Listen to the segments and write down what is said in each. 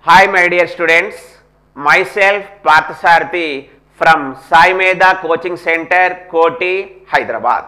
Hi, my dear students. Myself, Parthasarthi from Sai Meda Coaching Center, Koti, Hyderabad.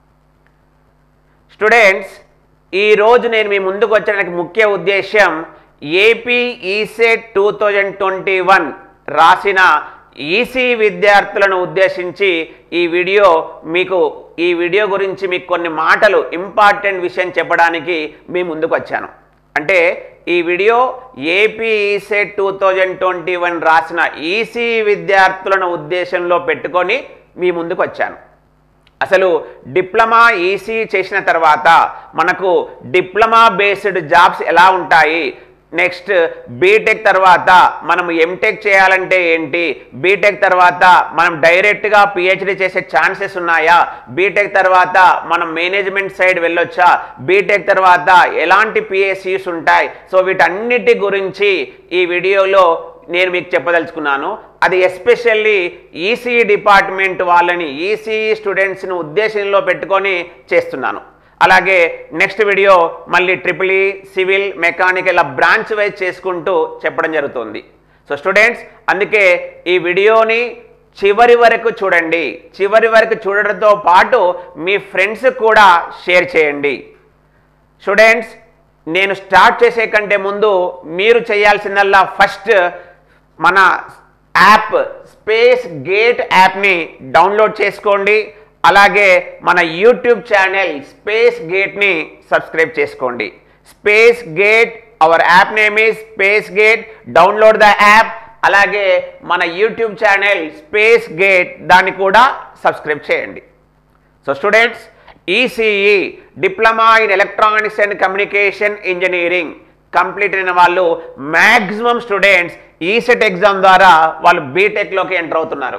Students ఈ రోజు నేను మీ ముందుకు వచ్చడానికి ముఖ్య ఉద్దేశం AP ECET two thousand twenty one రాసిన ఈసీ విద్యార్థులను ఉద్దేశించి ఈ వీడియో మీకు ఈ వీడియో గురించి మీకు కొన్ని మాటలు ఇంపార్టెంట్ విషయం చెప్పడానికి మీ ముందుకు వచ్చాను అంటే ఈ video AP ECET two thousand twenty one రాసిన ఈసీ విద్యార్థులను ఉద్దేశంలో పెట్టుకొని మీ ముందుకు వచ్చాను అసలు డిప్లొమా ఈసీ చేసిన తర్వాత మనకు డిప్లొమా బేస్డ్ జాబ్స్ ఎలా ఉంటాయి నెక్స్ట్ బీటెక్ తర్వాత మనం ఎంటెక్ చేయాలంటే ఏంటి బీటెక్ తర్వాత మనం డైరెక్ట్గా పిహెచ్డి చేసే ఛాన్సెస్ ఉన్నాయా బీటెక్ తర్వాత మనం మేనేజ్మెంట్ సైడ్ వెళ్ళొచ్చా బీటెక్ తర్వాత ఎలాంటి పిఎస్సీస్ ఉంటాయి సో వీటన్నిటి గురించి ఈ వీడియోలో నేను మీకు చెప్పదలుచుకున్నాను అది ఎస్పెషల్లీ ఈసీ డిపార్ట్మెంట్ వాళ్ళని ఈసీ స్టూడెంట్స్ని ఉద్దేశంలో పెట్టుకొని చేస్తున్నాను అలాగే నెక్స్ట్ వీడియో మళ్ళీ triple E civil mechanical branch wise చేసుకుంటూ చెప్పడం జరుగుతుంది సో స్టూడెంట్స్ అందుకే ఈ వీడియోని చివరి వరకు చూడండి చివరి వరకు చూడడంతో పాటు మీ ఫ్రెండ్స్ కూడా షేర్ చేయండి స్టూడెంట్స్ నేను స్టార్ట్ చేసే కంటే ముందు మీరు చేయాల్సిందల్లా ఫస్ట్ మన యాప్ స్పేస్ గేట్ యాప్ని డౌన్లోడ్ చేసుకోండి అలాగే మన యూట్యూబ్ ఛానల్ స్పేస్ గేట్ని సబ్స్క్రైబ్ చేసుకోండి Space Gate our app name is Space Gate download the app అలాగే మన యూట్యూబ్ ఛానల్ స్పేస్ గేట్ దాన్ని కూడా సబ్స్క్రైబ్ చేయండి so students ECE diploma in electronics and communication engineering complete అయిన వాళ్ళు మ్యాక్సిమం స్టూడెంట్స్ ఈసెట్ ఎగ్జామ్ ద్వారా వాళ్ళు బీటెక్లోకి ఎంటర్ అవుతున్నారు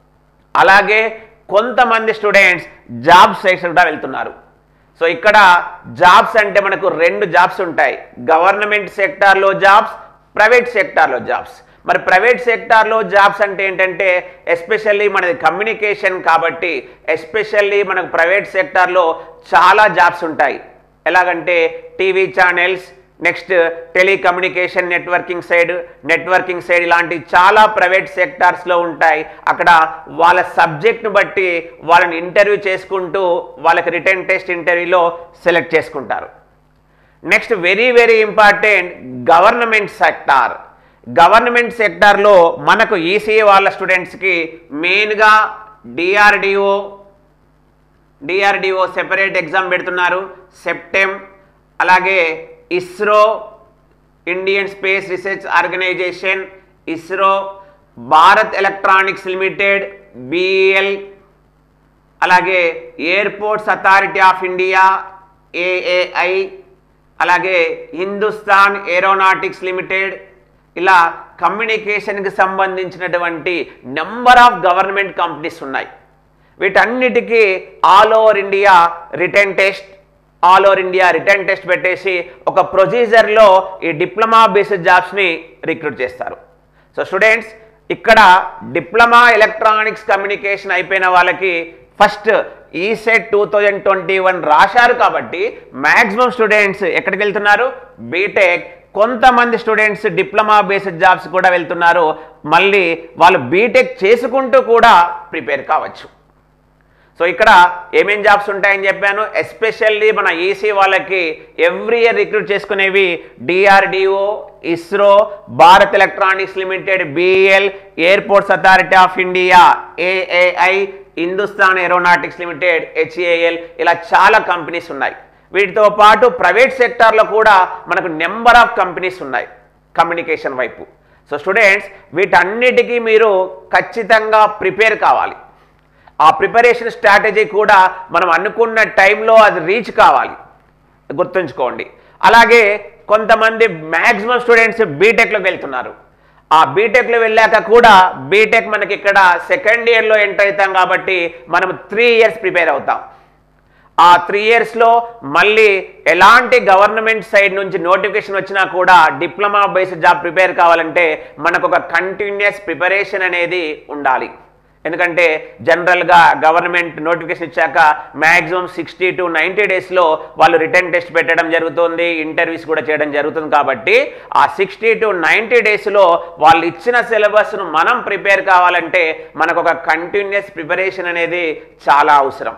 అలాగే కొంతమంది స్టూడెంట్స్ జాబ్ సైట్స్ కూడా వెళ్తున్నారు సో ఇక్కడ జాబ్స్ అంటే మనకు రెండు జాబ్స్ ఉంటాయి గవర్నమెంట్ సెక్టార్లో జాబ్స్ ప్రైవేట్ సెక్టార్లో జాబ్స్ మరి ప్రైవేట్ సెక్టార్లో జాబ్స్ అంటే ఏంటంటే ఎస్పెషల్లీ మనది కమ్యూనికేషన్ కాబట్టి ఎస్పెషల్లీ మనకు ప్రైవేట్ సెక్టార్లో చాలా జాబ్స్ ఉంటాయి ఎలాగంటే TV channels next telecommunication networking side networking side ఇలాంటి చాలా ప్రైవేట్ సెక్టార్స్లో ఉంటాయి అక్కడ వాళ్ళ సబ్జెక్ట్ను బట్టి వాళ్ళని ఇంటర్వ్యూ చేసుకుంటూ వాళ్ళకి రిటర్న్ టెస్ట్ ఇంటర్వ్యూలో సెలెక్ట్ చేసుకుంటారు next very very important government sector government సెక్టార్లో మనకు ఈసీఏ వాళ్ళ స్టూడెంట్స్కి మెయిన్గా డిఆర్డిఓ డిఆర్డిఓ సెపరేట్ ఎగ్జామ్ పెడుతున్నారు సెప్టెమ్ అలాగే ISRO Indian space research organisation ISRO Bharat electronics limited BL అలాగే airports authority of India AAI అలాగే హిందుస్థాన్ ఏరోనాటిక్స్ లిమిటెడ్ ఇలా కమ్యూనికేషన్కి సంబంధించినటువంటి నెంబర్ ఆఫ్ గవర్నమెంట్ కంపెనీస్ ఉన్నాయి వీటన్నిటికీ all over India written test all over India written test పెట్టేసి ఒక ప్రొసీజర్లో ఈ డిప్లొమా బేస్డ్ జాబ్స్ని రిక్రూట్ చేస్తారు సో స్టూడెంట్స్ ఇక్కడ డిప్లొమా ఎలక్ట్రానిక్స్ కమ్యూనికేషన్ అయిపోయిన వాళ్ళకి first ECET two thousand twenty one రాశారు కాబట్టి మ్యాక్సిమం స్టూడెంట్స్ ఎక్కడికి వెళ్తున్నారు బీటెక్ కొంతమంది స్టూడెంట్స్ డిప్లొమా బేస్డ్ జాబ్స్ కూడా వెళ్తున్నారు మళ్ళీ వాళ్ళు బీటెక్ చేసుకుంటూ కూడా ప్రిపేర్ కావచ్చు సో ఇక్కడ ఏమేం జాబ్స్ ఉంటాయని చెప్పాను ఎస్పెషల్లీ మన ఈసీ వాళ్ళకి ఎవ్రీ ఇయర్ రిక్రూట్ చేసుకునేవి DRDO ISRO Bharat electronics limited BL airports authority of India AAI Hindustan aeronautics limited HAL ఇలా చాలా కంపెనీస్ ఉన్నాయి వీటితో పాటు ప్రైవేట్ సెక్టార్లో కూడా మనకు నెంబర్ ఆఫ్ కంపెనీస్ ఉన్నాయి కమ్యూనికేషన్ వైపు సో స్టూడెంట్స్ వీటన్నిటికీ మీరు ఖచ్చితంగా ప్రిపేర్ కావాలి ఆ ప్రిపరేషన్ స్ట్రాటజీ కూడా మనం అనుకున్న టైంలో అది రీచ్ కావాలి గుర్తుంచుకోండి అలాగే కొంతమంది మ్యాక్సిమం స్టూడెంట్స్ బీటెక్లోకి వెళ్తున్నారు ఆ బీటెక్లో వెళ్ళాక కూడా బీటెక్ మనకి ఇక్కడ సెకండ్ ఇయర్లో ఎంటర్ అవుతాం కాబట్టి మనం త్రీ ఇయర్స్ ప్రిపేర్ అవుతాం ఆ త్రీ ఇయర్స్లో మళ్ళీ ఎలాంటి గవర్నమెంట్ సైడ్ నుంచి నోటిఫికేషన్ వచ్చినా కూడా డిప్లొమా బేస్డ్ జాబ్ ప్రిపేర్ కావాలంటే మనకు ఒక కంటిన్యూస్ ప్రిపరేషన్ అనేది ఉండాలి ఎందుకంటే జనరల్గా గవర్నమెంట్ నోటిఫికేషన్ ఇచ్చాక మ్యాక్సిమం సిక్స్టీ టు నైంటీ డేస్లో వాళ్ళు రిటర్న్ టెస్ట్ పెట్టడం జరుగుతుంది ఇంటర్వ్యూస్ కూడా చేయడం జరుగుతుంది కాబట్టి ఆ సిక్స్టీ టు నైంటీ డేస్లో వాళ్ళు ఇచ్చిన సిలబస్ను మనం ప్రిపేర్ కావాలంటే మనకు ఒక కంటిన్యూస్ ప్రిపరేషన్ అనేది చాలా అవసరం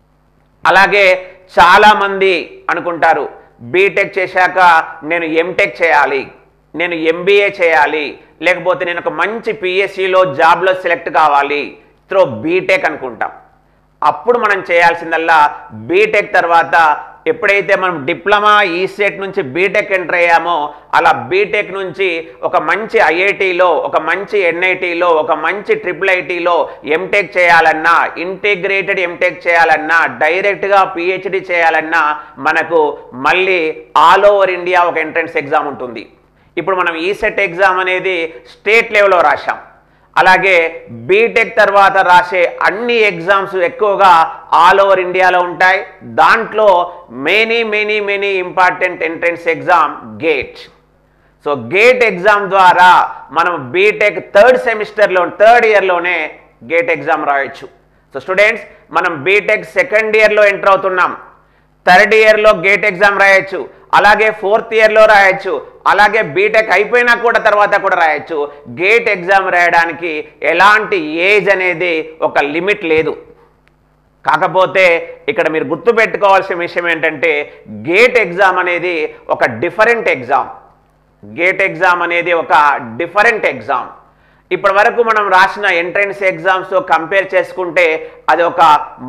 అలాగే చాలామంది అనుకుంటారు బీటెక్ చేశాక నేను ఎంటెక్ చేయాలి నేను ఎంబీఏ చేయాలి లేకపోతే నేను ఒక మంచి పిఎస్సిలో జాబ్లో సెలెక్ట్ కావాలి త్రో బీటెక్ అనుకుంటాం అప్పుడు మనం చేయాల్సిందల్లా బీటెక్ తర్వాత ఎప్పుడైతే మనం డిప్లొమా ఈసెట్ నుంచి బీటెక్ ఎంటర్ అయ్యామో అలా బీటెక్ నుంచి ఒక మంచి ఐఐటిలో ఒక మంచి ఎన్ఐటిలో ఒక మంచి ట్రిపుల్ ఐటీలో ఎంటెక్ చేయాలన్నా ఇంటిగ్రేటెడ్ ఎంటెక్ చేయాలన్నా డైరెక్ట్గా పిహెచ్డి చేయాలన్నా మనకు మళ్ళీ ఆల్ ఓవర్ ఇండియా ఒక ఎంట్రన్స్ ఎగ్జామ్ ఉంటుంది ఇప్పుడు మనం ఈసెట్ ఎగ్జామ్ అనేది స్టేట్ లెవెల్లో రాశాం అలాగే బీటెక్ తర్వాత రాసే అన్ని ఎగ్జామ్స్ ఎక్కువగా ఆల్ ఓవర్ ఇండియాలో ఉంటాయి దాంట్లో many many many important entrance exam GATE so GATE exam ద్వారా మనం బీటెక్ థర్డ్ సెమిస్టర్లో థర్డ్ ఇయర్లోనే గేట్ ఎగ్జామ్ రాయొచ్చు సో స్టూడెంట్స్ మనం బీటెక్ సెకండ్ ఇయర్లో ఎంటర్ అవుతున్నాం థర్డ్ ఇయర్లో గేట్ ఎగ్జామ్ రాయొచ్చు అలాగే ఫోర్త్ ఇయర్లో రాయొచ్చు అలాగే బీటెక్ అయిపోయినా కూడా తర్వాత కూడా రాయొచ్చు గేట్ ఎగ్జామ్ రాయడానికి ఎలాంటి ఏజ్ అనేది ఒక లిమిట్ లేదు కాకపోతే ఇక్కడ మీరు గుర్తుపెట్టుకోవాల్సిన విషయం ఏంటంటే గేట్ ఎగ్జామ్ అనేది ఒక డిఫరెంట్ ఎగ్జామ్ గేట్ ఎగ్జామ్ అనేది ఒక డిఫరెంట్ ఎగ్జామ్ ఇప్పటి వరకు మనం రాసిన ఎంట్రన్స్ ఎగ్జామ్స్తో కంపేర్ చేసుకుంటే అది ఒక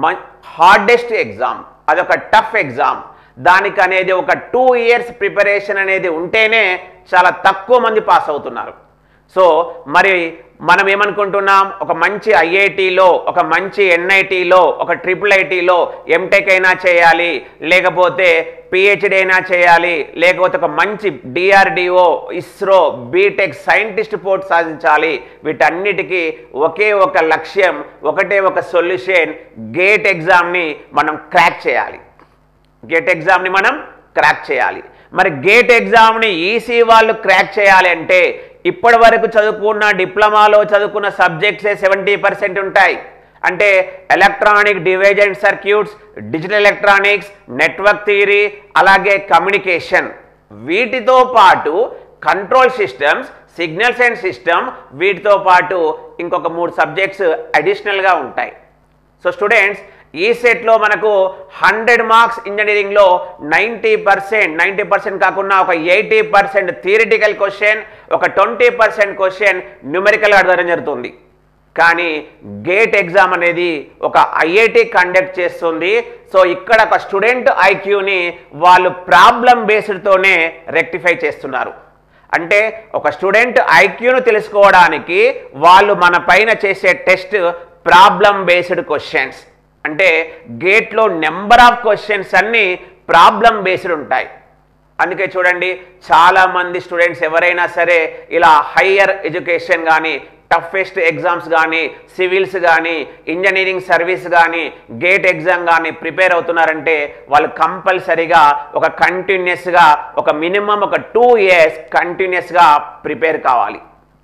హార్డెస్ట్ ఎగ్జామ్ అదొక టఫ్ ఎగ్జామ్ దానికి అనేది ఒక టూ ఇయర్స్ ప్రిపరేషన్ అనేది ఉంటేనే చాలా తక్కువ మంది పాస్ అవుతున్నారు సో మరి మనం ఏమనుకుంటున్నాం ఒక మంచి ఐఐటిలో ఒక మంచి ఎన్ఐటిలో ఒక ట్రిపుల్ ఐటీలో ఎంటెక్ అయినా చేయాలి లేకపోతే పిహెచ్డి అయినా చేయాలి లేకపోతే ఒక మంచి DRDO ISRO BTech scientist post సాధించాలి వీటన్నిటికీ ఒకే ఒక లక్ష్యం ఒకటే ఒక సొల్యూషన్ గేట్ ఎగ్జామ్ని మనం క్రాక్ చేయాలి గేట్ ఎగ్జామ్ని మనం క్రాక్ చేయాలి మరి గేట్ ఎగ్జామ్ని ఈసీ వాళ్ళు క్రాక్ చేయాలి అంటే ఇప్పటి వరకు చదువుకున్న డిప్లొమాలో చదువుకున్న సబ్జెక్ట్సే సెవెంటీ పర్సెంట్ ఉంటాయి అంటే electronic device and circuits digital electronics network theory అలాగే కమ్యూనికేషన్ వీటితో పాటు control systems signals and system వీటితో పాటు ఇంకొక మూడు సబ్జెక్ట్స్ అడిషనల్గా ఉంటాయి సో స్టూడెంట్స్ ఈ సెట్లో మనకు హండ్రెడ్ మార్క్స్ ఇంజనీరింగ్లో నైంటీ పర్సెంట్ నైంటీ పర్సెంట్ కాకుండా ఒక ఎయిటీ పర్సెంట్ థియరిటికల్ క్వశ్చన్ ఒక ట్వంటీ పర్సెంట్ క్వశ్చన్ న్యూమెరికల్ అడగడం జరుగుతుంది కానీ గేట్ ఎగ్జామ్ అనేది ఒక ఐఐటి కండక్ట్ చేస్తుంది సో ఇక్కడ ఒక స్టూడెంట్ ఐక్యూని వాళ్ళు ప్రాబ్లం బేస్డ్తోనే రెక్టిఫై చేస్తున్నారు అంటే ఒక స్టూడెంట్ ఐక్యూను తెలుసుకోవడానికి వాళ్ళు మన పైన చేసే టెస్ట్ ప్రాబ్లం బేస్డ్ క్వశ్చన్స్ అంటే గేట్లో నెంబర్ ఆఫ్ క్వశ్చన్స్ అన్నీ ప్రాబ్లం బేస్డ్ ఉంటాయి అందుకే చూడండి చాలామంది స్టూడెంట్స్ ఎవరైనా సరే ఇలా హయ్యర్ ఎడ్యుకేషన్ కానీ టఫెస్ట్ ఎగ్జామ్స్ కానీ సివిల్స్ కానీ ఇంజనీరింగ్ సర్వీస్ కానీ గేట్ ఎగ్జామ్ కానీ ప్రిపేర్ అవుతున్నారంటే వాళ్ళు కంపల్సరీగా ఒక కంటిన్యూస్గా ఒక మినిమం ఒక టూ ఇయర్స్ కంటిన్యూస్గా ప్రిపేర్ కావాలి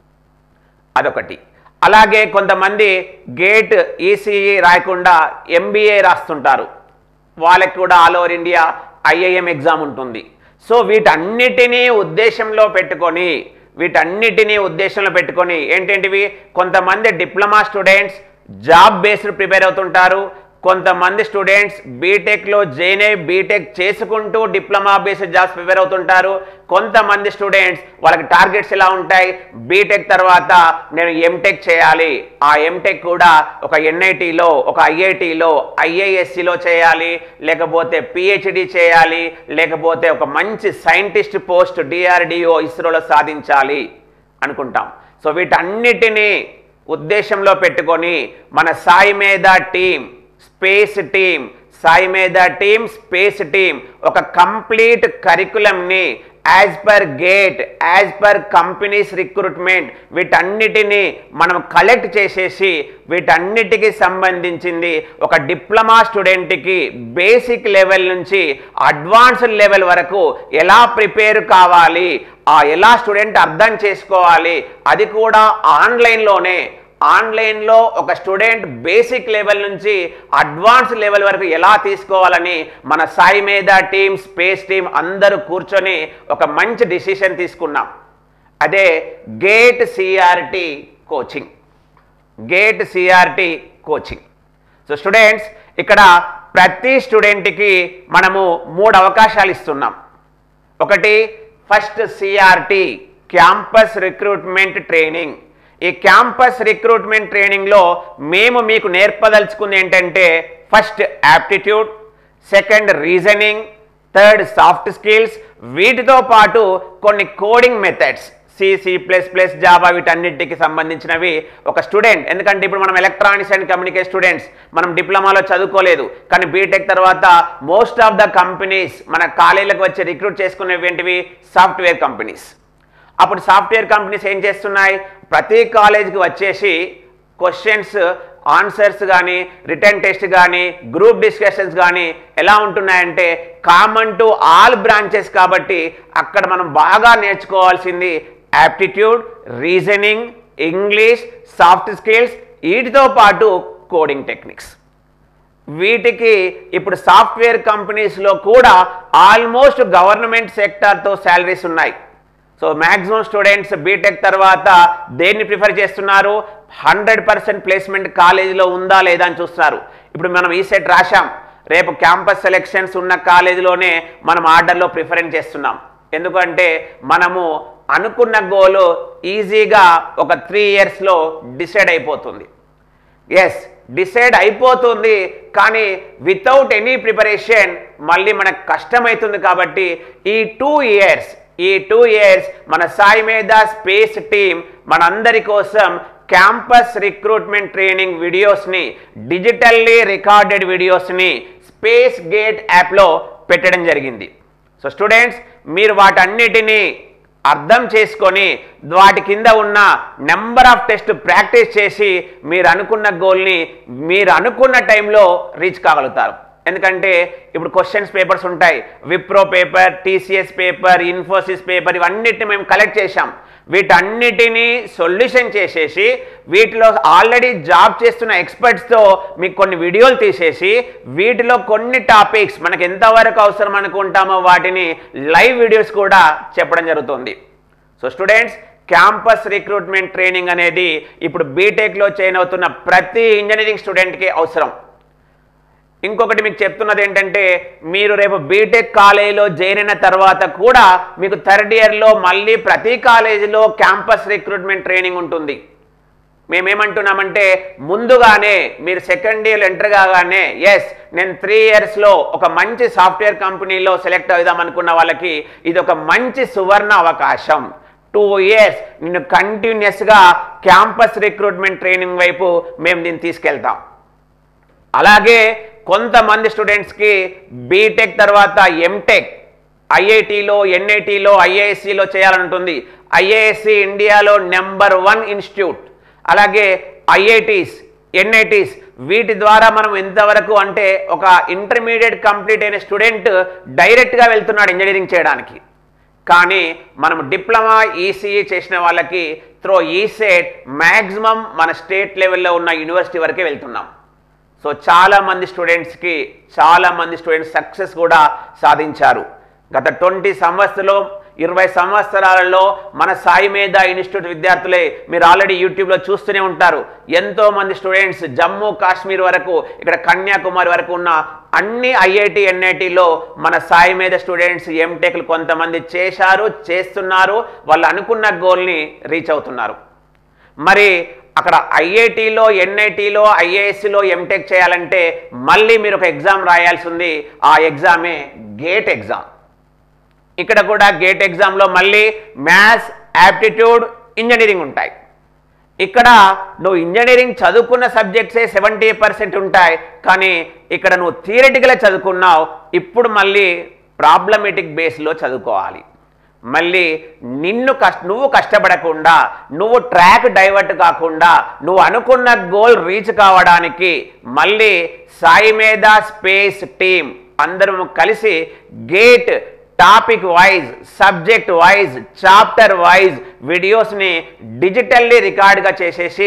అదొకటి అలాగే కొంతమంది గేట్ ఈసీఈ రాయకుండా ఎంబీఏ రాస్తుంటారు వాళ్ళకి కూడా all over India IIM exam ఉంటుంది సో వీటన్నిటినీ ఉద్దేశంలో పెట్టుకొని వీటన్నిటినీ ఉద్దేశంలో పెట్టుకొని ఏంటేంటివి కొంతమంది diploma students job based prepare అవుతుంటారు కొంతమంది స్టూడెంట్స్ బీటెక్లో జేనే బీటెక్ చేసుకుంటూ డిప్లొమా బేస్డ్ జాబ్స్ ప్రిపేర్ అవుతుంటారు కొంతమంది స్టూడెంట్స్ వాళ్ళకి టార్గెట్స్ ఎలా ఉంటాయి బీటెక్ తర్వాత నేను ఎంటెక్ చేయాలి ఆ ఎంటెక్ కూడా ఒక ఎన్ఐటిలో ఒక ఐఐటిలో ఐఐఎస్సిలో చేయాలి లేకపోతే పిహెచ్డి చేయాలి లేకపోతే ఒక మంచి సైంటిస్ట్ పోస్ట్ డిఆర్డిఓ ఇస్రోలో సాధించాలి అనుకుంటాం సో వీటన్నిటినీ ఉద్దేశంలో పెట్టుకొని మన సాయి మీద టీం స్పేస్ టీం సాయి మీద టీం స్పేస్ టీం ఒక కంప్లీట్ కరికులంని as per GATE as per companies recruitment వీటన్నిటిని మనం కలెక్ట్ చేసేసి వీటన్నిటికి సంబంధించింది ఒక డిప్లొమా స్టూడెంట్కి బేసిక్ లెవెల్ నుంచి అడ్వాన్స్డ్ లెవెల్ వరకు ఎలా ప్రిపేర్ కావాలి ఆ ఎలా స్టూడెంట్ అర్థం చేసుకోవాలి అది కూడా ఆన్లైన్లోనే ఆన్లైన్లో ఒక స్టూడెంట్ బేసిక్ లెవెల్ నుంచి అడ్వాన్స్ లెవెల్ వరకు ఎలా తీసుకోవాలని మన సాయి మీద టీమ్ స్పేస్ టీం అందరూ కూర్చొని ఒక మంచి డిసిషన్ తీసుకున్నాం అదే GATE CRT coaching GATE CRT coaching so students ఇక్కడ ప్రతి స్టూడెంట్కి మనము మూడు అవకాశాలు ఇస్తున్నాం ఒకటి first CRT campus recruitment training ఈ క్యాంపస్ రిక్రూట్మెంట్ ట్రైనింగ్లో మేము మీకు నేర్పదలుచుకుంది ఏంటంటే first aptitude second reasoning third soft skills వీటితో పాటు కొన్ని coding methods C C plus plus Java వీటన్నిటికి సంబంధించినవి ఒక స్టూడెంట్ ఎందుకంటే ఇప్పుడు మనం ఎలక్ట్రానిక్స్ అండ్ కమ్యూనికేషన్ స్టూడెంట్స్ మనం డిప్లొమాలో చదువుకోలేదు కానీ బీటెక్ తర్వాత మోస్ట్ ఆఫ్ ద కంపెనీస్ మన కాలేజీలకు వచ్చి రిక్రూట్ చేసుకునేవి ఏంటివి సాఫ్ట్వేర్ కంపెనీస్ అప్పుడు సాఫ్ట్వేర్ కంపెనీస్ ఏం చేస్తున్నాయి ప్రతి కాలేజీకి వచ్చేసి క్వశ్చన్స్ ఆన్సర్స్ కానీ రిటర్న్ టెస్ట్ కానీ గ్రూప్ డిస్కషన్స్ కానీ ఎలా ఉంటున్నాయంటే కామన్ టు ఆల్ బ్రాంచెస్ కాబట్టి అక్కడ మనం బాగా నేర్చుకోవాల్సింది aptitude reasoning English soft skills వీటితో పాటు కోడింగ్ టెక్నిక్స్ వీటికి ఇప్పుడు సాఫ్ట్వేర్ కంపెనీస్లో కూడా ఆల్మోస్ట్ గవర్నమెంట్ సెక్టార్తో శాలరీస్ ఉన్నాయి సో మ్యాక్సిమం స్టూడెంట్స్ బీటెక్ తర్వాత దేన్ని ప్రిఫర్ చేస్తున్నారు హండ్రెడ్ పర్సెంట్ ప్లేస్మెంట్ కాలేజీలో ఉందా లేదా అని చూస్తున్నారు ఇప్పుడు మనం ఈ సెట్ రాశాం రేపు క్యాంపస్ సెలెక్షన్స్ ఉన్న కాలేజీలోనే మనం ఆర్డర్లో ప్రిఫరెన్స్ చేస్తున్నాం ఎందుకంటే మనము అనుకున్న గోలు ఈజీగా ఒక త్రీ ఇయర్స్లో డిసైడ్ అయిపోతుంది ఎస్ డిసైడ్ అయిపోతుంది కానీ వితౌట్ ఎనీ ప్రిపరేషన్ మళ్ళీ మనకు కష్టమవుతుంది కాబట్టి ఈ టూ ఇయర్స్ ఈ టూ ఇయర్స్ మన సాయి మీద స్పేస్ టీం మనందరి కోసం క్యాంపస్ రిక్రూట్మెంట్ ట్రైనింగ్ వీడియోస్ని డిజిటల్లీ రికార్డెడ్ వీడియోస్ని స్పేస్ గేట్ యాప్లో పెట్టడం జరిగింది సో స్టూడెంట్స్ మీరు వాటన్నిటినీ అర్థం చేసుకొని వాటి కింద ఉన్న నెంబర్ ఆఫ్ టెస్ట్ ప్రాక్టీస్ చేసి మీరు అనుకున్న గోల్ని మీరు అనుకున్న టైంలో రీచ్ కాగలుగుతారు ఎందుకంటే ఇప్పుడు క్వశ్చన్స్ పేపర్స్ ఉంటాయి Wipro paper TCS paper Infosys paper ఇవన్నిటిని మేము కలెక్ట్ చేశాం వీటన్నిటినీ సొల్యూషన్ చేసేసి వీటిలో ఆల్రెడీ జాబ్ చేస్తున్న ఎక్స్పర్ట్స్తో మీకు కొన్ని వీడియోలు తీసేసి వీటిలో కొన్ని టాపిక్స్ మనకు ఎంతవరకు అవసరం అనుకుంటామో వాటిని లైవ్ వీడియోస్ కూడా చెప్పడం జరుగుతుంది so students campus recruitment training అనేది ఇప్పుడు బీటెక్లో చైన్ అవుతున్న ప్రతి ఇంజనీరింగ్ స్టూడెంట్కి అవసరం ఇంకొకటి మీకు చెప్తున్నది ఏంటంటే మీరు రేపు బీటెక్ కాలేజీలో జాయిన్ అయిన తర్వాత కూడా మీకు థర్డ్ ఇయర్లో మళ్ళీ ప్రతి కాలేజీలో క్యాంపస్ రిక్రూట్మెంట్ ట్రైనింగ్ ఉంటుంది మేమేమంటున్నామంటే ముందుగానే మీరు సెకండ్ ఇయర్ ఎంటర్ కాగానే ఎస్ నేను త్రీ ఇయర్స్లో ఒక మంచి సాఫ్ట్వేర్ కంపెనీలో సెలెక్ట్ అవుదాం అనుకున్న వాళ్ళకి ఇది ఒక మంచి సువర్ణ అవకాశం టూ ఇయర్స్ నిన్ను కంటిన్యూస్గా క్యాంపస్ రిక్రూట్మెంట్ ట్రైనింగ్ వైపు మేము దీన్ని తీసుకెళ్తాం అలాగే కొంతమంది స్టూడెంట్స్కి బీటెక్ తర్వాత ఎంటెక్ ఐఐటిలో ఎన్ఐటిలో ఐఏఎస్సిలో చేయాలనుంటుంది ఐఏఎస్సి ఇండియాలో నెంబర్ వన్ ఇన్స్టిట్యూట్ అలాగే ఐఐటీస్ ఎన్ఐటీస్ వీటి ద్వారా మనం ఎంతవరకు అంటే ఒక ఇంటర్మీడియట్ కంప్లీట్ అయిన స్టూడెంట్ డైరెక్ట్గా వెళ్తున్నాడు ఇంజనీరింగ్ చేయడానికి కానీ మనం డిప్లొమా ఈసీఈ చేసిన వాళ్ళకి త్రో ఈసెట్ మ్యాక్సిమం మన స్టేట్ లెవెల్లో ఉన్న యూనివర్సిటీ వరకే వెళ్తున్నాం సో చాలా మంది స్టూడెంట్స్కి చాలా మంది స్టూడెంట్స్ సక్సెస్ కూడా సాధించారు గత ట్వంటీ సంవత్సరంలో ఇరవై సంవత్సరాలలో మన సాయి మీద ఇన్స్టిట్యూట్ విద్యార్థులే మీరు ఆల్రెడీ యూట్యూబ్లో చూస్తూనే ఉంటారు ఎంతో మంది స్టూడెంట్స్ జమ్మూ కాశ్మీర్ వరకు ఇక్కడ కన్యాకుమారి వరకు ఉన్న అన్ని ఐఐటి ఎన్ఐటిలో మన సాయి మీద స్టూడెంట్స్ ఎంటెక్లు కొంతమంది చేశారు చేస్తున్నారు వాళ్ళు అనుకున్న గోల్ని రీచ్ అవుతున్నారు మరి అక్కడ ఐఐటిలో ఎన్ఐటిలో ఐఏఎస్సిలో ఎంటెక్ చేయాలంటే మళ్ళీ మీరు ఒక ఎగ్జామ్ రాయాల్సి ఉంది ఆ ఎగ్జామే గేట్ ఎగ్జామ్ ఇక్కడ కూడా గేట్ ఎగ్జామ్లో మళ్ళీ మ్యాథ్స్ యాప్టిట్యూడ్ ఇంజనీరింగ్ ఉంటాయి ఇక్కడ నువ్వు ఇంజనీరింగ్ చదువుకున్న సబ్జెక్ట్సే సెవెంటీ పర్సెంట్ ఉంటాయి కానీ ఇక్కడ నువ్వు థియరిటికల్గా చదువుకున్నావు ఇప్పుడు మళ్ళీ ప్రాబ్లమేటిక్ బేస్లో చదువుకోవాలి మళ్ళీ నిన్ను కష్ట నువ్వు కష్టపడకుండా నువ్వు ట్రాక్ డైవర్ట్ కాకుండా నువ్వు అనుకున్న గోల్ రీచ్ కావడానికి మళ్ళీ సాయి మీద స్పేస్ టీమ్ అందరం కలిసి GATE topic wise subject wise chapter wise వీడియోస్ని డిజిటల్లీ రికార్డ్గా చేసేసి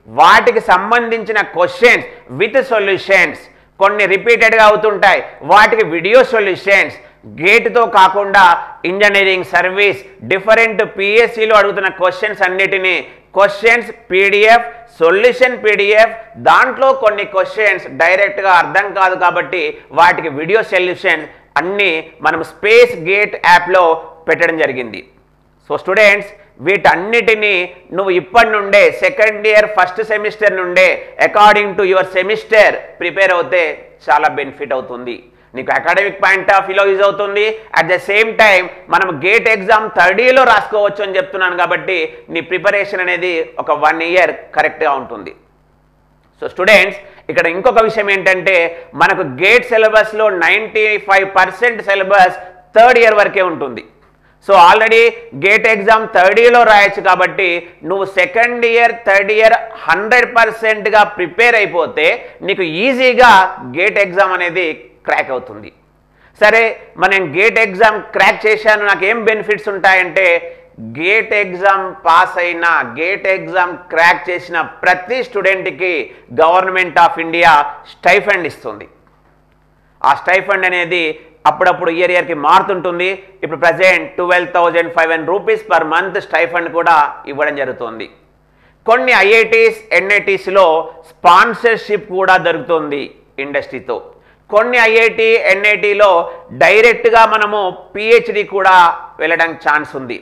వాటికి సంబంధించిన క్వశ్చన్స్ విత్ సొల్యూషన్స్ కొన్ని రిపీటెడ్గా అవుతుంటాయి వాటికి వీడియో సొల్యూషన్స్ గేట్తో కాకుండా ఇంజనీరింగ్ సర్వీస్ డిఫరెంట్ పిఎస్సిలో అడుగుతున్న క్వశ్చన్స్ అన్నిటినీ క్వశ్చన్స్ పీడిఎఫ్ సొల్యూషన్ పీడిఎఫ్ దాంట్లో కొన్ని క్వశ్చన్స్ డైరెక్ట్గా అర్థం కాదు కాబట్టి వాటికి వీడియో సొల్యూషన్స్ అన్నీ మనం స్పేస్ గేట్ యాప్లో పెట్టడం జరిగింది సో స్టూడెంట్స్ వీటన్నిటినీ నువ్వు ఇప్పటి నుండే సెకండ్ ఇయర్ ఫస్ట్ సెమిస్టర్ నుండే according to your semester prepare అవుతే చాలా బెనిఫిట్ అవుతుంది నీకు అకాడమిక్ పాయింట్ ఆఫ్ వ్యూలో యూజ్ అవుతుంది అట్ ద సేమ్ టైం మనం గేట్ ఎగ్జామ్ థర్డ్ ఇయర్లో రాసుకోవచ్చు అని చెప్తున్నాను కాబట్టి నీ ప్రిపరేషన్ అనేది ఒక వన్ ఇయర్ కరెక్ట్గా ఉంటుంది సో స్టూడెంట్స్ ఇక్కడ ఇంకొక విషయం ఏంటంటే మనకు గేట్ సిలబస్లో ninety five percent syllabus third year వరకే ఉంటుంది so already GATE exam third ఇయర్లో రాయొచ్చు కాబట్టి నువ్వు second year third year hundred పర్సెంట్గా ప్రిపేర్ అయిపోతే నీకు ఈజీగా గేట్ ఎగ్జామ్ అనేది క్రాక్ అవుతుంది సరే మనం గేట్ ఎగ్జామ్ క్రాక్ చేశాను నాకు ఏం బెనిఫిట్స్ ఉంటాయంటే గేట్ ఎగ్జామ్ పాస్ అయిన గేట్ ఎగ్జామ్ క్రాక్ చేసిన ప్రతి స్టూడెంట్కి గవర్నమెంట్ ఆఫ్ ఇండియా స్టైఫండ్ ఇస్తుంది ఆ స్టైఫండ్ అనేది అప్పుడప్పుడు ఇయర్ ఇయర్కి మారుతుంటుంది ఇప్పుడు present twelve thousand five hundred rupees per month stipend కూడా ఇవ్వడం జరుగుతుంది కొన్ని ఐఐటీస్ ఎన్ఐటీస్లో స్పాన్సర్షిప్ కూడా దొరుకుతుంది ఇండస్ట్రీతో కొన్ని ఐఐటి ఎన్ఐటిలో డైరెక్ట్గా మనము పిహెచ్డి కూడా వెళ్ళడానికి ఛాన్స్ ఉంది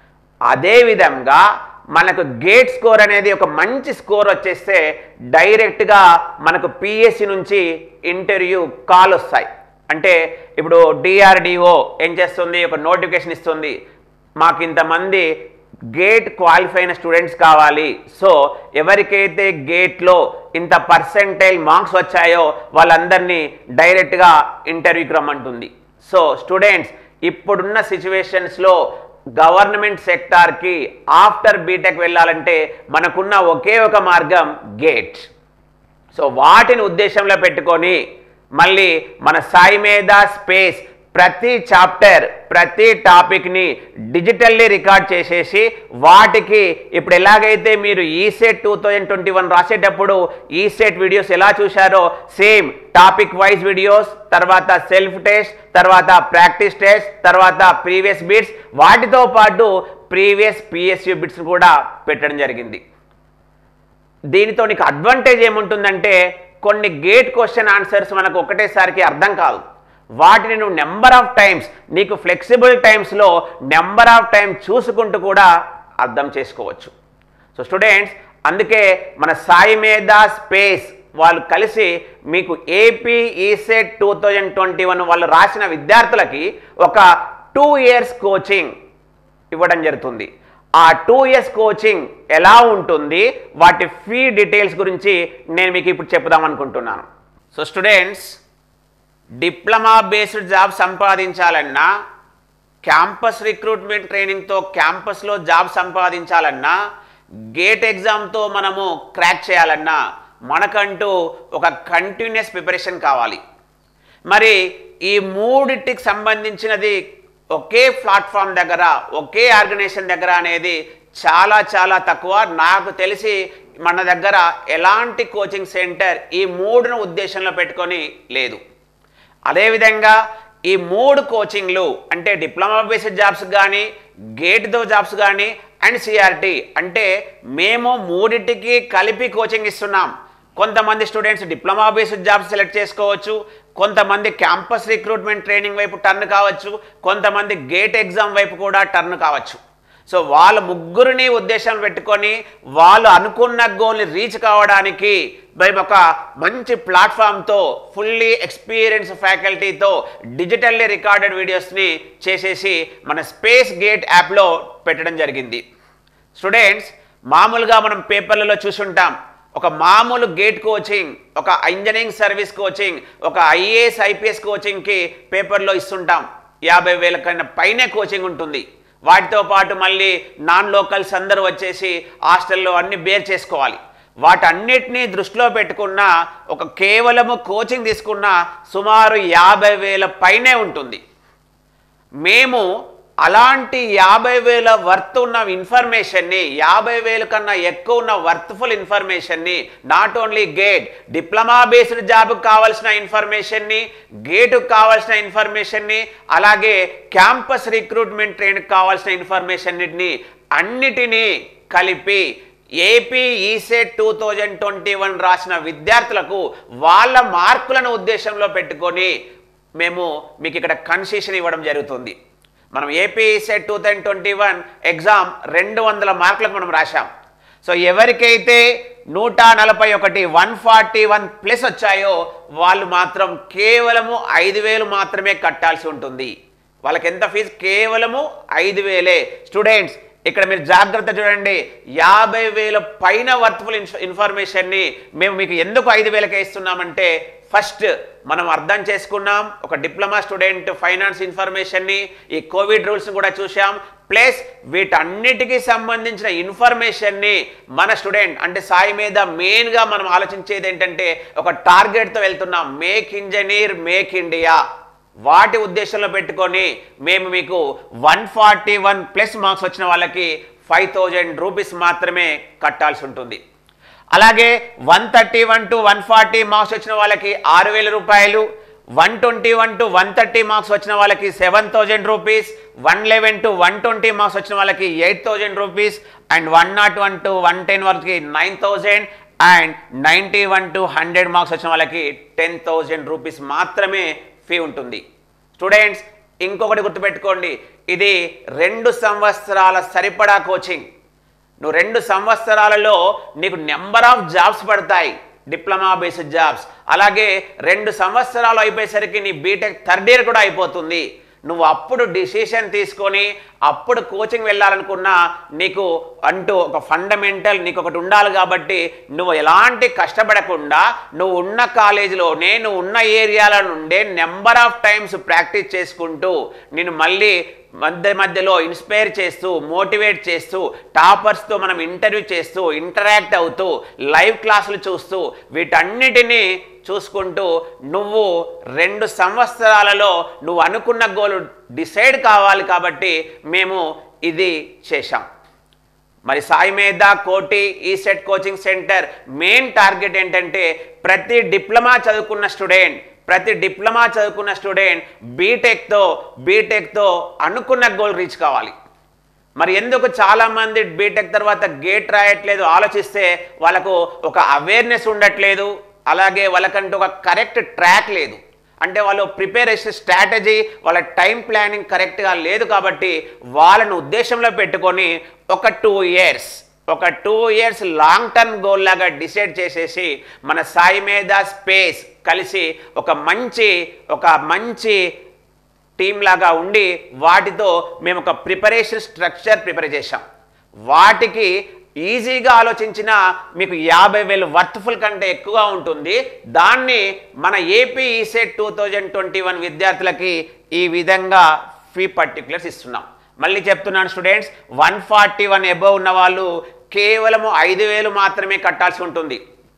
అదేవిధంగా మనకు గేట్ స్కోర్ అనేది ఒక మంచి స్కోర్ వచ్చేస్తే డైరెక్ట్గా మనకు పిఎస్సి నుంచి ఇంటర్వ్యూ కాల్ వస్తాయి అంటే ఇప్పుడు డిఆర్డిఓ ఏం చేస్తుంది ఒక నోటిఫికేషన్ ఇస్తుంది మాకు ఇంతమంది గేట్ క్వాలిఫై అయిన స్టూడెంట్స్ కావాలి సో ఎవరికైతే గేట్లో ఇంత పర్సెంటైల్ మార్క్స్ వచ్చాయో వాళ్ళందరినీ డైరెక్ట్గా ఇంటర్వ్యూకి రమ్మంటుంది సో స్టూడెంట్స్ ఇప్పుడున్న సిచ్యువేషన్స్లో గవర్నమెంట్ సెక్టార్కి ఆఫ్టర్ బీటెక్ వెళ్ళాలంటే మనకున్న ఒకే ఒక మార్గం గేట్ సో వాటిని ఉద్దేశంలో పెట్టుకొని మళ్ళీ మన సాయి మీద స్పేస్ ప్రతి చాప్టర్ ప్రతి టాపిక్ని డిజిటల్లీ రికార్డ్ చేసేసి వాటికి ఇప్పుడు ఎలాగైతే మీరు ECET two thousand twenty one రాసేటప్పుడు ఈసెట్ వీడియోస్ ఎలా చూశారో సేమ్ టాపిక్ వైజ్ వీడియోస్ తర్వాత సెల్ఫ్ టెస్ట్ తర్వాత ప్రాక్టీస్ టెస్ట్ తర్వాత ప్రీవియస్ బిట్స్ వాటితో పాటు ప్రీవియస్ పిఎస్యూ బిట్స్ కూడా పెట్టడం జరిగింది దీనితో నీకు అడ్వాంటేజ్ ఏముంటుందంటే కొన్ని గేట్ క్వశ్చన్ ఆన్సర్స్ మనకు ఒకటేసారికి అర్థం కాదు వాటిని నువ్వు నెంబర్ ఆఫ్ టైమ్స్ నీకు ఫ్లెక్సిబుల్ టైమ్స్లో నెంబర్ ఆఫ్ టైం చూసుకుంటూ కూడా అర్థం చేసుకోవచ్చు సో స్టూడెంట్స్ అందుకే మన సాయి మీద స్పేస్ వాళ్ళు కలిసి మీకు AP ECET two thousand twenty one వాళ్ళు రాసిన విద్యార్థులకి ఒక టూ ఇయర్స్ కోచింగ్ ఇవ్వడం జరుగుతుంది ఆ టూ ఇయర్స్ కోచింగ్ ఎలా ఉంటుంది వాటి ఫీ డీటెయిల్స్ గురించి నేను మీకు ఇప్పుడు చెప్దాం అనుకుంటున్నాను so students diploma based job సంపాదించాలన్నా క్యాంపస్ రిక్రూట్మెంట్ ట్రైనింగ్తో క్యాంపస్లో జాబ్ సంపాదించాలన్నా గేట్ ఎగ్జామ్తో మనము క్రాక్ చేయాలన్నా మనకంటూ ఒక కంటిన్యూస్ ప్రిపరేషన్ కావాలి మరి ఈ మూడిటికి సంబంధించినది ఒకే ప్లాట్ఫామ్ దగ్గర ఒకే ఆర్గనైజేషన్ దగ్గర అనేది చాలా చాలా తక్కువ నాకు తెలిసి మన దగ్గర ఎలాంటి కోచింగ్ సెంటర్ ఈ మూడును ఉద్దేశంలో పెట్టుకొని లేదు అదేవిధంగా ఈ మూడు కోచింగ్లు అంటే డిప్లొమా బేస్డ్ జాబ్స్ కానీ గేట్తో జాబ్స్ కానీ అండ్ సిఆర్టీ అంటే మేము మూడింటికి కలిపి కోచింగ్ ఇస్తున్నాం కొంతమంది students diploma based jobs select చేసుకోవచ్చు కొంతమంది క్యాంపస్ రిక్రూట్మెంట్ ట్రైనింగ్ వైపు టర్న్ కావచ్చు కొంతమంది గేట్ ఎగ్జామ్ వైపు కూడా టర్న్ కావచ్చు సో వాళ్ళ ముగ్గురిని ఉద్దేశం పెట్టుకొని వాళ్ళు అనుకున్న గోల్ని రీచ్ కావడానికి మేము ఒక మంచి ప్లాట్ఫామ్తో ఫుల్లీ ఎక్స్పీరియన్స్ ఫ్యాకల్టీతో డిజిటల్లీ రికార్డెడ్ వీడియోస్ని చేసేసి మన స్పేస్ గేట్ యాప్లో పెట్టడం జరిగింది స్టూడెంట్స్ మామూలుగా మనం పేపర్లలో చూసుంటాం ఒక మామూలు గేట్ కోచింగ్ ఒక ఇంజనీరింగ్ సర్వీస్ కోచింగ్ ఒక ఐఏఎస్ ఐపీఎస్ కోచింగ్కి పేపర్లో ఇస్తుంటాం యాభై వేల కన్నా పైనే కోచింగ్ ఉంటుంది వాటితో పాటు మళ్ళీ నాన్ లోకల్స్ అందరూ వచ్చేసి హాస్టల్లో అన్ని బేర్ చేసుకోవాలి వాటన్నిటినీ దృష్టిలో పెట్టుకున్న ఒక కేవలము కోచింగ్ తీసుకున్న సుమారు యాభై వేల పైనే ఉంటుంది మేము అలాంటి యాభై వేల వర్త్ ఉన్న ఇన్ఫర్మేషన్ని యాభై వేల కన్నా ఎక్కువ ఉన్న వర్త్ఫుల్ ఇన్ఫర్మేషన్ని not only GATE diploma based జాబ్కి కావాల్సిన ఇన్ఫర్మేషన్ని గేటుకు కావాల్సిన ఇన్ఫర్మేషన్ని అలాగే క్యాంపస్ రిక్రూట్మెంట్ ట్రైన్కి కావాల్సిన ఇన్ఫర్మేషన్ని అన్నిటినీ కలిపి AP ECET two thousand twenty one రాసిన విద్యార్థులకు వాళ్ళ మార్కులను ఉద్దేశంలో పెట్టుకొని మేము మీకు ఇక్కడ కన్సెషన్ ఇవ్వడం జరుగుతుంది మనం AP set two thousand twenty one exam రెండు వందల మార్కులకు మనం రాశాం సో ఎవరికైతే నూట నలభై ఒకటి వన్ ఫార్టీ వన్ ప్లస్ వచ్చాయో వాళ్ళు మాత్రం కేవలము ఐదు వేలు మాత్రమే కట్టాల్సి ఉంటుంది వాళ్ళకి ఎంత ఫీజు కేవలము ఐదు వేలే స్టూడెంట్స్ ఇక్కడ మీరు జాగ్రత్త చూడండి యాభై వేల పైన వర్త్ఫుల్ ఇన్ఫర్మేషన్ని మేము మీకు ఎందుకు ఐదు వేలకే ఇస్తున్నామంటే ఫస్ట్ మనం అర్థం చేసుకున్నాం ఒక డిప్లొమా స్టూడెంట్ ఫైనాన్స్ ఇన్ఫర్మేషన్ని ఈ కోవిడ్ రూల్స్ని కూడా చూసాం ప్లస్ వీటన్నిటికీ సంబంధించిన ఇన్ఫర్మేషన్ని మన స్టూడెంట్ అంటే సాయి మీద మెయిన్గా మనం ఆలోచించేది ఏంటంటే ఒక టార్గెట్తో వెళ్తున్నాం మేక్ ఇంజనీర్ మేక్ ఇండియా వాటి ఉద్దేశంలో పెట్టుకొని మేము మీకు one forty one plus marks వచ్చిన వాళ్ళకి ఫైవ్ థౌజండ్ రూపీస్ మాత్రమే కట్టాల్సి ఉంటుంది అలాగే one thirty one to one forty marks వచ్చిన వాళ్ళకి ఆరు వేల రూపాయలు one twenty one to one thirty marks వచ్చిన వాళ్ళకి seven thousand rupees one eleven to one twenty marks వచ్చిన వాళ్ళకి eight thousand rupees and one nought one to one ten వరకు nine thousand and ninety one to hundred marks వచ్చిన వాళ్ళకి ten thousand rupees మాత్రమే fee ఉంటుంది students ఇంకొకటి గుర్తుపెట్టుకోండి ఇది రెండు సంవత్సరాల సరిపడా కోచింగ్ నువ్వు రెండు సంవత్సరాలలో నీకు నెంబర్ ఆఫ్ జాబ్స్ పడతాయి డిప్లొమా బేస్డ్ జాబ్స్ అలాగే రెండు సంవత్సరాలు అయిపోయేసరికి నీ బీటెక్ థర్డ్ ఇయర్ కూడా అయిపోతుంది నువ్వు అప్పుడు డిసిషన్ తీసుకొని అప్పుడు కోచింగ్ వెళ్ళాలనుకున్నా నీకు అంటూ ఒక ఫండమెంటల్ నీకు ఒకటి ఉండాలి కాబట్టి నువ్వు ఎలాంటి కష్టపడకుండా నువ్వు ఉన్న కాలేజీలోనే నువ్వు ఉన్న ఏరియాల నుండే నెంబర్ ఆఫ్ టైమ్స్ ప్రాక్టీస్ చేసుకుంటూ నేను మళ్ళీ మధ్య మధ్యలో ఇన్స్పైర్ చేస్తూ మోటివేట్ చేస్తూ టాపర్స్తో మనం ఇంటర్వ్యూ చేస్తూ ఇంటరాక్ట్ అవుతూ లైవ్ క్లాసులు చూస్తూ వీటన్నిటినీ చూసుకుంటూ నువ్వు రెండు సంవత్సరాలలో నువ్వు అనుకున్న గోల్ డిసైడ్ కావాలి కాబట్టి మేము ఇది చేశాం మరి Sai Medha Koti ECET coaching centre main target ఏంటంటే ప్రతి డిప్లొమా చదువుకున్న స్టూడెంట్ ప్రతి డిప్లొమా చదువుకున్న స్టూడెంట్ బీటెక్తో బీటెక్తో అనుకున్న గోల్ రీచ్ కావాలి మరి ఎందుకు చాలామంది బీటెక్ తర్వాత గేట్ రాయట్లేదు ఆలోచిస్తే వాళ్ళకు ఒక అవేర్నెస్ ఉండట్లేదు అలాగే వాళ్ళకంటూ ఒక కరెక్ట్ ట్రాక్ లేదు అంటే వాళ్ళు ప్రిపేరేషన్ స్ట్రాటజీ వాళ్ళ టైం ప్లానింగ్ కరెక్ట్గా లేదు కాబట్టి వాళ్ళను ఉద్దేశంలో పెట్టుకొని ఒక టూ ఇయర్స్ ఒక two years long term goal లాగా డిసైడ్ చేసేసి మన సాయి మీద స్పేస్ కలిసి ఒక మంచి ఒక మంచి టీం లాగా ఉండి వాటితో మేము ఒక ప్రిపరేషన్ స్ట్రక్చర్ ప్రిపేర్ చేశాం వాటికి ఈజీగా ఆలోచించిన మీకు యాభై వేలు వర్త్ఫుల్ కంటే ఎక్కువగా ఉంటుంది దాన్ని మన AP ECET two thousand twenty one విద్యార్థులకి ఈ విధంగా ఫీ పర్టికులర్స్ ఇస్తున్నాం మళ్ళీ చెప్తున్నాను students one forty one above ఉన్న వాళ్ళు కేవలము ఐదు వేలు మాత్రమే కట్టాల్సి ఉంటుంది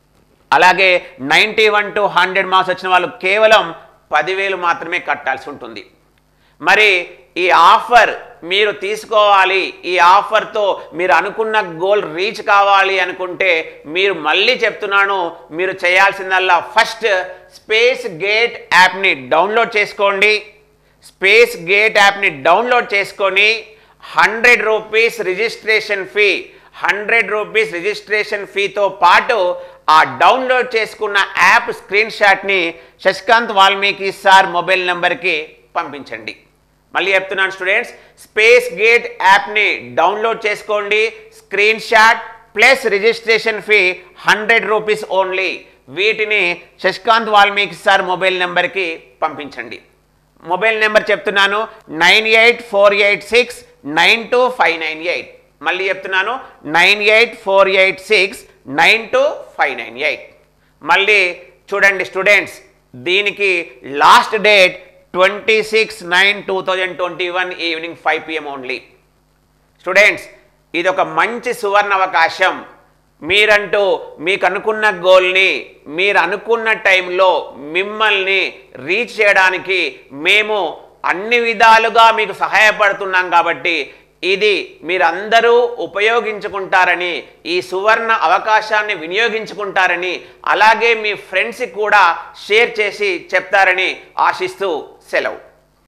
అలాగే ninety one to hundred marks వచ్చిన వాళ్ళు కేవలం పదివేలు మాత్రమే కట్టాల్సి ఉంటుంది మరి ఈ ఆఫర్ మీరు తీసుకోవాలి ఈ ఆఫర్తో మీరు అనుకున్న గోల్ రీచ్ కావాలి అనుకుంటే మీరు మళ్ళీ చెప్తున్నాను మీరు చేయాల్సిందల్లా ఫస్ట్ స్పేస్ గేట్ యాప్ని డౌన్లోడ్ చేసుకోండి స్పేస్ గేట్ యాప్ని డౌన్లోడ్ చేసుకొని hundred rupees registration fee hundred rupees registration ఫీతో పాటు ఆ డౌన్లోడ్ చేసుకున్న యాప్ స్క్రీన్ షాట్ని శశికాంత్ వాల్మీకి సార్ మొబైల్ నెంబర్కి పంపించండి మళ్ళీ చెప్తున్నాను స్టూడెంట్స్ స్పేస్ గేట్ యాప్ని డౌన్లోడ్ చేసుకోండి screenshot plus registration fee hundred rupees only వీటిని శశికాంత్ వాల్మీకి సార్ మొబైల్ నెంబర్కి పంపించండి మొబైల్ నెంబర్ చెప్తున్నాను nine eight four eight six nine two five nine eight మళ్ళీ చెప్తున్నాను nine eight four eight six nine two five nine eight మళ్ళీ చూడండి students దీనికి last date twenty six nine two thousand twenty one evening five PM only students ఇది ఒక మంచి సువర్ణ అవకాశం మీరంటూ మీకు అనుకున్న గోల్ని మీరు అనుకున్న టైంలో మిమ్మల్ని రీచ్ చేయడానికి మేము అన్ని విధాలుగా మీకు సహాయపడుతున్నాం కాబట్టి ఇది మీరందరూ ఉపయోగించుకుంటారని ఈ సువర్ణ అవకాశాన్ని వినియోగించుకుంటారని అలాగే మీ ఫ్రెండ్స్కి కూడా షేర్ చేసి చెప్తారని ఆశిస్తూ సెలవు